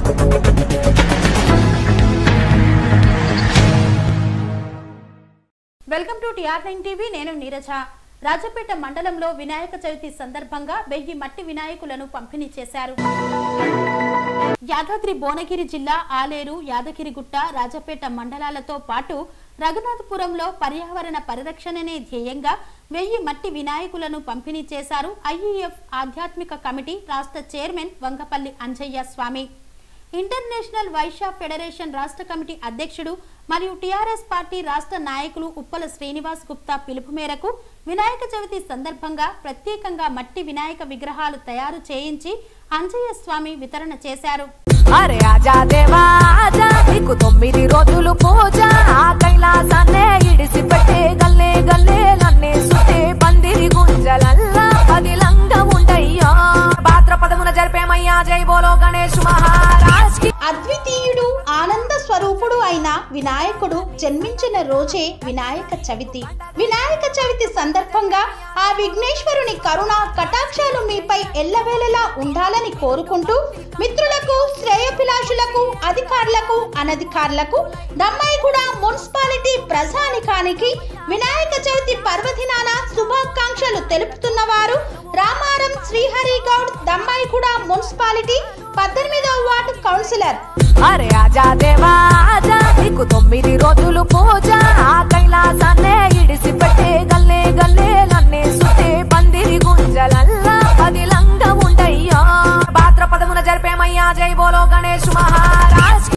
welcome to టిఆర్ nine TV నేను నీరజ రాజపేట మండలంలో వినాయక చవితి సందర్భంగా వెయ్యి మట్టి వినాయకులను పంపిణీ చేశారు యాదాద్రి భువనగిరి జిల్లా ఆలేరు యాదగిరిగుట్ట రాజపేట మండలాలతో పాటు రఘునాథపురంలో పర్యావరణ పరిరక్షణనే ధ్యేయంగా వెయ్యి మట్టి వినాయకులను పంపిణీ చేశారు ఐఈఎఫ్ ఆధ్యాత్మిక కమిటీ రాష్ట్ర chairman Vangapalli Anjaiah Swami international Vaishya federation రాష్ట్ర కమిటీ అధ్యక్షుడు మరియు టీఆర్ఎస్ పార్టీ రాష్ట్ర నాయకులు ఉప్పల శ్రీనివాస్ గుప్తా పిలుపు మేరకు వినాయక చవితి సందర్భంగా ప్రత్యేకంగా మట్టి వినాయక విగ్రహాలు తయారు చేయించి అంజయ్య స్వామి వితరణ చేశారు అరే ఆజా దేవా ఆజా నీకు తొమ్మిది రోజులు పూజ ఆ కైలాసాన్నే ఇడిసి పెట్టే గల్లే గల్లే నన్నే సుతే పందిరి గుంజలల్లా పదిలంగా ఉండయ్యా భాద్రపదమున జరిపేమయ్యా జై బోలో గణేష్ మహారాజ్ కి అద్వితీయుడు ఆనంద స్వరూపుడు అయిన వినాయకుడు జన్మించిన రోజే వినాయక చవితి వినాయక చవితి సందర్భంగా ఆ విఘ్నేశ్వరుని కరుణ కటాక్షాలు మీపై ఎల్లవేళలా ఉండాలని కోరుకుంటూ మిత్రులకు శ్రేయభిలాషులకు అధికారులకు అనధికారులకు దమ్మాయిగూడ మున్సిపాలిటీ ప్రజానికానికి వినాయక చవితి పర్వదినాన శుభాకాంక్షలు తెలుపుతున్న వారు రామారం శ్రీహరి గౌడ్ దమ్మాయిగూడ మున్సిపాలిటీ పద్దెనిమిదవ వార్డు కౌన్సిలర్ అరే ఆజా దేవా ఆజా నీకు తొమ్మిది రోజులు పూజ ఆ కైలాసాన్నే ఇడిసి పెట్టే గల్లే గల్లే నన్నే సుతే పందిరి గుంజలల్లా పదిలంగా ఉండయ్యా భాద్రపదమున జరిపేమయ్యా జై బోలో